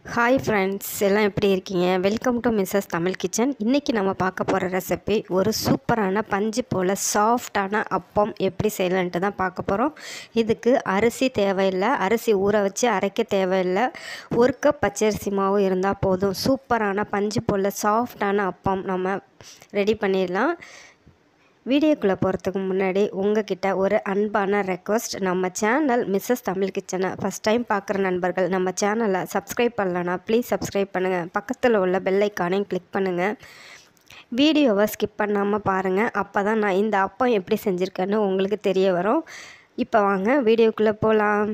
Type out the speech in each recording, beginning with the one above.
hi friends எல்லாம் எப்படி இருக்கீங்க welcome to Mrs Tamil kitchen இன்றைக்கி நம்ம பார்க்க போகிற ரெசிபி ஒரு சூப்பரான பஞ்சு போல் சாஃப்டான அப்பம் எப்படி செய்யலான்ட்டு தான் பார்க்க போகிறோம் இதுக்கு அரிசி தேவையில்லை அரிசி ஊற வச்சு அரைக்க தேவையில்லை ஒரு கப் பச்சரிசி மாவு இருந்தால் போதும் சூப்பரான பஞ்சு போல் சாஃப்டான அப்பம் நம்ம ரெடி பண்ணிடலாம் வீடியோக்குள்ளே போகிறதுக்கு முன்னாடி உங்ககிட்ட ஒரு அன்பான ரெக்வஸ்ட் நம்ம சேனல் மிஸ்ஸஸ் தமிழ் கிச்சனை ஃபஸ்ட் டைம் பார்க்குற நண்பர்கள் நம்ம சேனலை சப்ஸ்கிரைப் பண்ணலன்னா ப்ளீஸ் சப்ஸ்கிரைப் பண்ணுங்கள் பக்கத்தில் உள்ள பெல் ஐக்கானையும் கிளிக் பண்ணுங்கள் வீடியோவை ஸ்கிப் பண்ணாமல் பாருங்கள் அப்போ தான் நான் இந்த அப்பம் எப்படி செஞ்சுருக்கேன்னு உங்களுக்கு தெரிய வரும் இப்போ வாங்க வீடியோக்குள்ளே போகலாம்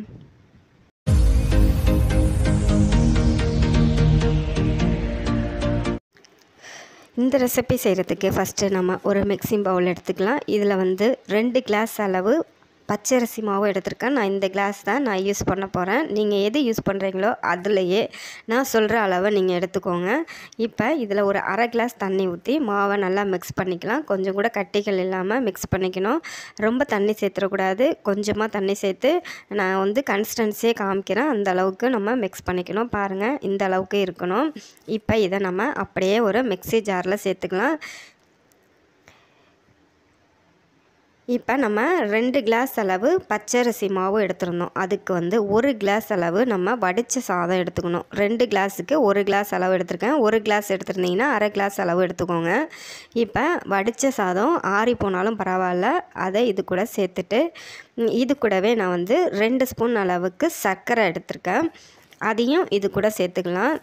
இந்த ரெசிபி செய்கிறதுக்கு ஃபஸ்ட்டு நம்ம ஒரு மிக்சிங் பவுல் எடுத்துக்கலாம் இதில் வந்து ரெண்டு கிளாஸ் அளவு பச்சரிசி மாவு எடுத்திருக்கேன் நான் இந்த கிளாஸ் தான் நான் யூஸ் பண்ண போகிறேன் நீங்கள் எது யூஸ் பண்ணுறீங்களோ அதுலேயே நான் சொல்கிற அளவை நீங்கள் எடுத்துக்கோங்க இப்போ இதில் ஒரு அரை கிளாஸ் தண்ணி ஊற்றி மாவை நல்லா மிக்ஸ் பண்ணிக்கலாம் கொஞ்சம் கூட கட்டிகள் இல்லாமல் மிக்ஸ் பண்ணிக்கணும் ரொம்ப தண்ணி சேர்த்துடக்கூடாது கொஞ்சமாக தண்ணி சேர்த்து நான் வந்து கன்சிஸ்டன்சியே காமிக்கிறேன் அந்த அளவுக்கு நம்ம மிக்ஸ் பண்ணிக்கணும் பாருங்கள் இந்த அளவுக்கு இருக்கணும் இப்போ இதை நம்ம அப்படியே ஒரு மிக்ஸி ஜாரில் சேர்த்துக்கலாம் இப்போ நம்ம ரெண்டு கிளாஸ் அளவு பச்சரிசி மாவு எடுத்துருந்தோம் அதுக்கு வந்து ஒரு கிளாஸ் அளவு நம்ம வடித்த சாதம் எடுத்துக்கணும் ரெண்டு கிளாஸுக்கு ஒரு கிளாஸ் அளவு எடுத்திருக்கேன் ஒரு கிளாஸ் எடுத்துருந்தீங்கன்னா அரை கிளாஸ் அளவு எடுத்துக்கோங்க இப்போ வடித்த சாதம் ஆறி போனாலும் பரவாயில்ல அதை இது கூட சேர்த்துட்டு இது கூடவே நான் வந்து ரெண்டு ஸ்பூன் அளவுக்கு சர்க்கரை எடுத்திருக்கேன் அதையும் இது கூட சேர்த்துக்கலாம்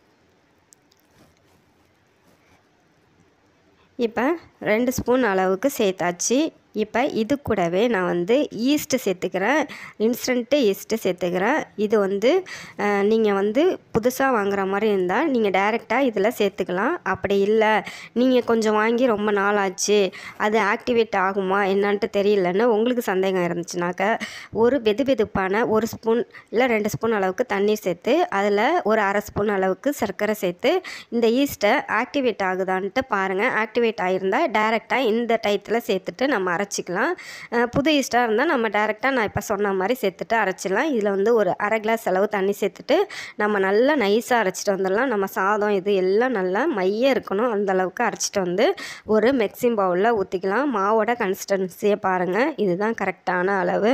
இப்போ ரெண்டு ஸ்பூன் அளவுக்கு சேர்த்தாச்சு இப்போ இது கூடவே நான் வந்து ஈஸ்ட்டு சேர்த்துக்கிறேன் இன்ஸ்டண்ட்டு ஈஸ்ட்டு சேர்த்துக்கிறேன் இது வந்து நீங்கள் வந்து புதுசாக வாங்குற மாதிரி இருந்தால் நீங்கள் டைரெக்டாக இதில் சேர்த்துக்கலாம் அப்படி இல்லை நீங்கள் கொஞ்சம் வாங்கி ரொம்ப நாள் ஆச்சு அது ஆக்டிவேட் ஆகுமா என்னான்ட்டு தெரியலன்னு உங்களுக்கு சந்தேகம் இருந்துச்சுனாக்க ஒரு வெது வெதுப்பான ஒரு ஸ்பூன் இல்லை ரெண்டு ஸ்பூன் அளவுக்கு தண்ணீர் சேர்த்து அதில் ஒரு அரை ஸ்பூன் அளவுக்கு சர்க்கரை சேர்த்து இந்த ஈஸ்ட்டை ஆக்டிவேட் ஆகுதான்ட்டு பாருங்கள் ஆக்டிவேட் ஆகியிருந்தால் டைரெக்டாக இந்த டயத்தில் சேர்த்துட்டு நம்ம அரைச்சிக்கலாம் புது ஈஸ்ட்டாக இருந்தால் நம்ம டேரெக்டாக நான் இப்போ சொன்ன மாதிரி சேர்த்துட்டு அரைச்சிடலாம் இதில் வந்து ஒரு அரை கிளாஸ் அளவு தண்ணி சேர்த்துட்டு நம்ம நல்லா நைஸாக அரைச்சிட்டு வந்துடலாம் நம்ம சாதம் இது எல்லாம் நல்லா மைய இருக்கணும் அந்த அளவுக்கு அரைச்சிட்டு வந்து ஒரு மிக்சிங் பவுலில் ஊற்றிக்கலாம் மாவோட கன்சிஸ்டன்சியை பாருங்கள் இதுதான் கரெக்டான அளவு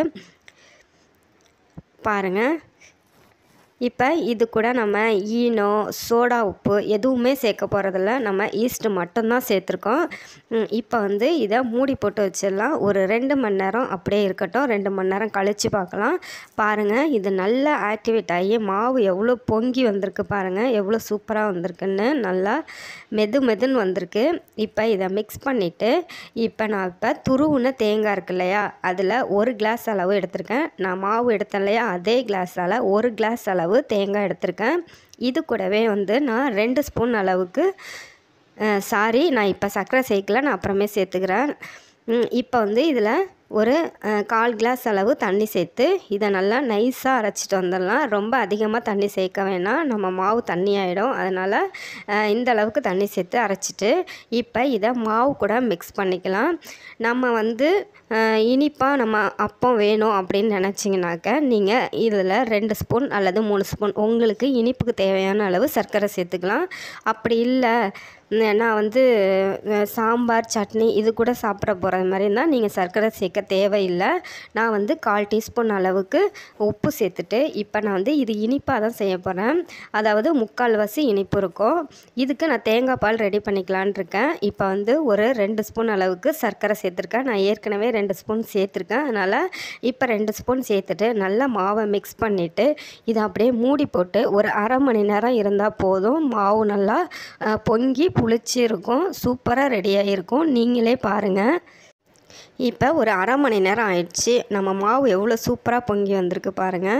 பாருங்கள் இப்போ இது கூட நம்ம ஈனோ சோடா உப்பு எதுவுமே சேர்க்க போகிறதில்ல நம்ம ஈஸ்ட்டு மட்டும்தான் சேர்த்துருக்கோம் இப்போ வந்து இதை மூடி போட்டு வச்சிடலாம் ஒரு ரெண்டு மணி நேரம் அப்படியே இருக்கட்டும் ரெண்டு மணி நேரம் கழித்து பார்க்கலாம் பாருங்கள் இது நல்லா ஆக்டிவேட் ஆகி மாவு எவ்வளோ பொங்கி வந்திருக்கு பாருங்கள் எவ்வளோ சூப்பராக வந்திருக்குன்னு நல்லா மெது மெதுன்னு வந்திருக்கு இப்போ இதை மிக்ஸ் பண்ணிவிட்டு இப்போ நான் இப்போ துருவுன தேங்காய் இருக்கு இல்லையா அதில் ஒரு கிளாஸ் அளவு எடுத்திருக்கேன் நான் மாவு எடுத்தேன் இல்லையா அதே கிளாஸால் ஒரு கிளாஸ் அளவு அளவு தேங்காய் எடுத்திருக்கேன் இது கூடவே வந்து நான் ரெண்டு ஸ்பூன் அளவுக்கு சாரி நான் இப்போ சர்க்கரை சேர்க்கல நான் அப்புறமே சேர்த்துக்கிறேன் இப்போ வந்து இதில் ஒரு கால் கிளாஸ் அளவு தண்ணி சேர்த்து இதை நல்லா நைஸாக அரைச்சிட்டு வந்துடலாம் ரொம்ப அதிகமாக தண்ணி சேர்க்க வேணாம் நம்ம மாவு தண்ணி ஆகிடும் அதனால் இந்த அளவுக்கு தண்ணி சேர்த்து அரைச்சிட்டு இப்போ இதை மாவு கூட மிக்ஸ் பண்ணிக்கலாம் நம்ம வந்து இனிப்பாக நம்ம அப்பம் வேணும் அப்படின்னு நினச்சிங்கனாக்க நீங்கள் இதில் ரெண்டு ஸ்பூன் அல்லது மூணு ஸ்பூன் உங்களுக்கு இனிப்புக்கு தேவையான அளவு சர்க்கரை சேர்த்துக்கலாம் அப்படி இல்லை நான் வந்து சாம்பார் சட்னி இது கூட சாப்பிட போகிறது மாதிரி இருந்தால் நீங்கள் சர்க்கரை சேர்க்க தேவையில்லை நான் வந்து கால் டீஸ்பூன் அளவுக்கு உப்பு சேர்த்துட்டு இப்போ நான் வந்து இது இனிப்பாக தான் செய்ய போகிறேன் அதாவது முக்கால்வாசி இனிப்பு இருக்கும் இதுக்கு நான் தேங்காய் பால் ரெடி பண்ணிக்கலான் இருக்கேன் இப்போ வந்து ஒரு ரெண்டு ஸ்பூன் அளவுக்கு சர்க்கரை சேர்த்துருக்கேன் நான் ஏற்கனவே ரெண்டு ஸ்பூன் சேர்த்துருக்கேன் அதனால் இப்போ ரெண்டு ஸ்பூன் சேர்த்துட்டு நல்லா மாவை மிக்ஸ் பண்ணிவிட்டு இதை அப்படியே மூடி போட்டு ஒரு அரை மணி நேரம் இருந்தால் போதும் மாவு நல்லா பொங்கி புளிச்சு இருக்கும் சூப்பராக ரெடியாக இருக்கும் நீங்களே பாருங்கள் இப்போ ஒரு அரை மணி நேரம் ஆயிடுச்சு நம்ம மாவு எவ்வளோ சூப்பராக பொங்கி வந்திருக்கு பாருங்கள்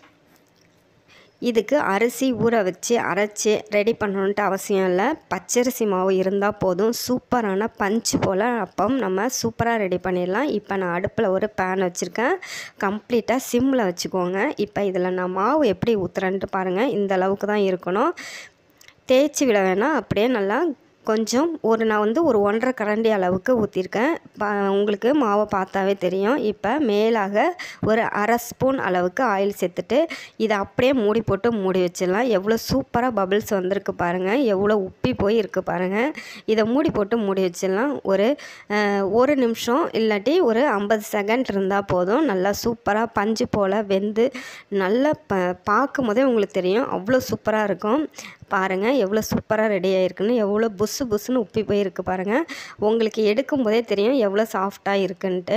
இதுக்கு அரிசி ஊற வச்சு அரைச்சி ரெடி பண்ணணுன்ட்டு அவசியம் இல்லை பச்சரிசி மாவு இருந்தால் போதும் சூப்பரான பஞ்சு போல் அப்பம் நம்ம சூப்பராக ரெடி பண்ணிடலாம் இப்போ நான் அடுப்பில் ஒரு பேன் வச்சுருக்கேன் கம்ப்ளீட்டாக சிம்மில் வச்சுக்கோங்க இப்போ இதில் நான் மாவு எப்படி ஊற்றுறேன்ட்டு பாருங்கள் இந்த அளவுக்கு தான் இருக்கணும் தேய்ச்சி விட வேணாம் அப்படியே நல்லா கொஞ்சம் ஒரு நான் வந்து ஒரு ஒன்றரை கரண்டி அளவுக்கு ஊற்றிருக்கேன் பா உங்களுக்கு மாவை பார்த்தாவே தெரியும் இப்போ மேலாக ஒரு அரை ஸ்பூன் அளவுக்கு ஆயில் சேர்த்துட்டு இதை அப்படியே மூடி போட்டு மூடி வச்சிடலாம் எவ்வளோ சூப்பராக பபிள்ஸ் வந்திருக்கு பாருங்கள் எவ்வளோ உப்பி போய் இருக்குது பாருங்கள் இதை மூடி போட்டு மூடி வச்சிடலாம் ஒரு ஒரு நிமிஷம் இல்லாட்டி ஒரு ஐம்பது செகண்ட் இருந்தால் போதும் நல்லா சூப்பராக பஞ்சு போல் வெந்து நல்லா ப பார்க்கும் போதே உங்களுக்கு தெரியும் அவ்வளோ சூப்பராக இருக்கும் பாருங்கள் எவ்வளோ சூப்பராக ரெடி ஆகிருக்குன்னு எவ்வளோ புஸ்ஸு புஸ்ஸுன்னு உப்பி போயிருக்கு பாருங்கள் உங்களுக்கு எடுக்கும் போதே தெரியும் எவ்வளோ சாஃப்டாக இருக்குன்ட்டு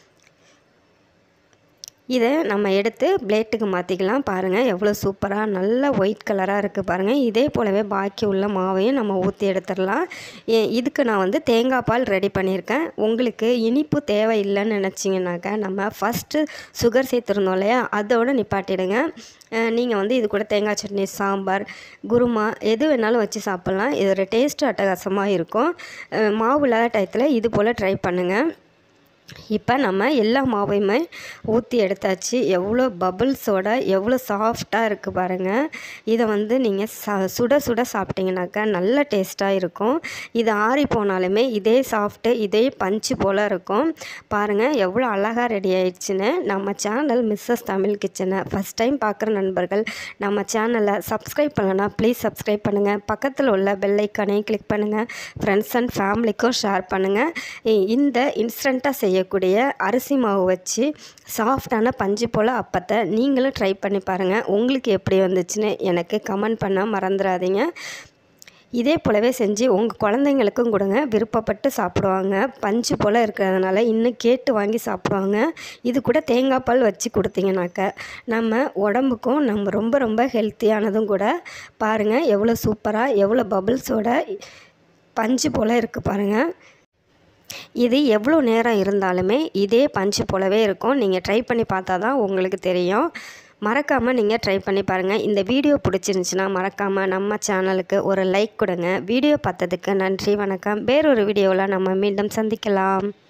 இதை நம்ம எடுத்து பிளேட்டுக்கு மாற்றிக்கலாம் பாருங்கள் எவ்வளோ சூப்பராக நல்ல ஒயிட் கலராக இருக்குது பாருங்கள் இதே போலவே பாக்கி உள்ள மாவையும் நம்ம ஊற்றி எடுத்துடலாம் இதுக்கு நான் வந்து தேங்காய் பால் ரெடி பண்ணியிருக்கேன் உங்களுக்கு இனிப்பு தேவை இல்லைன்னு நினச்சிங்கனாக்கா நம்ம ஃபஸ்ட்டு சுகர் சேர்த்துருந்தோம் இல்லையா அதோடு நிப்பாட்டிடுங்க நீங்கள் வந்து இது கூட தேங்காய் சட்னி சாம்பார் குருமா எது வேணாலும் வச்சு சாப்பிட்லாம் இதோட டேஸ்ட்டு அட்டகாசமாக இருக்கும் மாவு இல்லாத டயத்தில் இது போல் ட்ரை பண்ணுங்கள் இப்போ நம்ம எல்லா மாவையுமே ஊற்றி எடுத்தாச்சு எவ்வளோ பபுள்ஸோட எவ்வளோ சாஃப்டாக இருக்குது பாருங்கள் இதை வந்து நீங்கள் ச சுட சுட சாப்பிட்டிங்கனாக்கா நல்ல டேஸ்ட்டாக இருக்கும் இது ஆறி போனாலுமே இதே சாஃப்ட்டு இதே பஞ்சு போல் இருக்கும் பாருங்கள் எவ்வளோ அழகாக ரெடி ஆயிடுச்சுன்னு நம்ம சேனல் மிஸ்ஸஸ் தமிழ் கிச்சனை ஃபஸ்ட் டைம் பார்க்குற நண்பர்கள் நம்ம சேனலை சப்ஸ்கிரைப் பண்ணலன்னா ப்ளீஸ் சப்ஸ்கிரைப் பண்ணுங்கள் பக்கத்தில் உள்ள பெல்லைக்கானே கிளிக் பண்ணுங்கள் ஃப்ரெண்ட்ஸ் அண்ட் ஃபேமிலிக்கும் ஷேர் பண்ணுங்கள் இந்த இன்ஸ்டண்ட்டாக செய்ய செய்யக்கூடிய அரிசி மாவு வச்சு சாஃப்டான பஞ்சு போல் அப்பத்தை நீங்களும் ட்ரை பண்ணி பாருங்கள் உங்களுக்கு எப்படி வந்துச்சுன்னு எனக்கு கமெண்ட் பண்ண மறந்துடாதீங்க இதே போலவே செஞ்சு உங்கள் குழந்தைங்களுக்கும் கொடுங்க விருப்பப்பட்டு சாப்பிடுவாங்க பஞ்சு போல் இருக்கிறதுனால இன்னும் கேட்டு வாங்கி சாப்பிடுவாங்க இது கூட தேங்காய் பால் வச்சு கொடுத்தீங்கனாக்க நம்ம உடம்புக்கும் நம்ம ரொம்ப ரொம்ப ஹெல்த்தியானதும் கூட பாருங்கள் எவ்வளோ சூப்பராக எவ்வளோ பபுள்ஸோட பஞ்சு போல் இருக்குது பாருங்கள் இது எவ்வளோ நேரம் இருந்தாலுமே இதே பஞ்சு போலவே இருக்கும் நீங்கள் ட்ரை பண்ணி பார்த்தா தான் உங்களுக்கு தெரியும் மறக்காமல் நீங்கள் ட்ரை பண்ணி பாருங்கள் இந்த வீடியோ பிடிச்சிருந்துச்சின்னா மறக்காமல் நம்ம சேனலுக்கு ஒரு லைக் கொடுங்க வீடியோ பார்த்ததுக்கு நன்றி வணக்கம் வேறொரு வீடியோவில் நம்ம மீண்டும் சந்திக்கலாம்